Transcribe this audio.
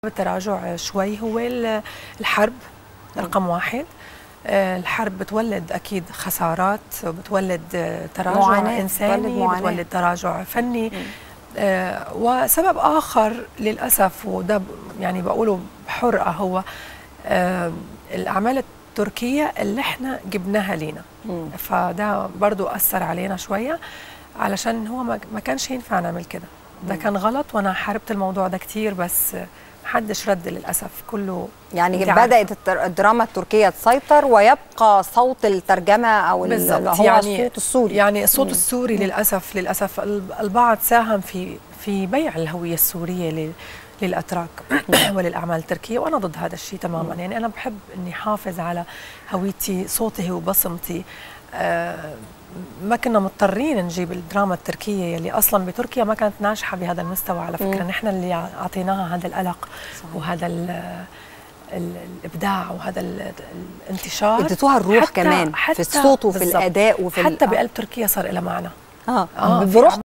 التراجع شوي هو الحرب رقم واحد آه، الحرب بتولد اكيد خسارات بتولد تراجع معاناة. انساني بتولد, معاناة. بتولد تراجع فني آه وسبب اخر للاسف وده يعني بقوله بحرقه هو آه الاعمال التركيه اللي احنا جبناها لينا فده برضو اثر علينا شويه علشان هو ما كانش ينفع نعمل كده ده كان غلط وانا حاربت الموضوع ده كتير بس محدش رد للاسف كله يعني بدات الدراما التركيه تسيطر ويبقى صوت الترجمه او اللي هو يعني الصوت السوري يعني الصوت مم. السوري للاسف للاسف البعض ساهم في في بيع الهويه السوريه للاتراك وللاعمال التركيه وانا ضد هذا الشيء تماما يعني انا بحب اني حافظ على هويتي صوتي وبصمتي آه ما كنا مضطرين نجيب الدراما التركيه يلي اصلا بتركيا ما كانت ناجحه بهذا المستوى على فكره نحن اللي اعطيناها هذا القلق صحيح. وهذا الابداع وهذا الانتشار اديتوها الروح حتى كمان حتى في الصوت وفي الاداء وفي حتى بقلب تركيا صار لها معنى اه, آه بروح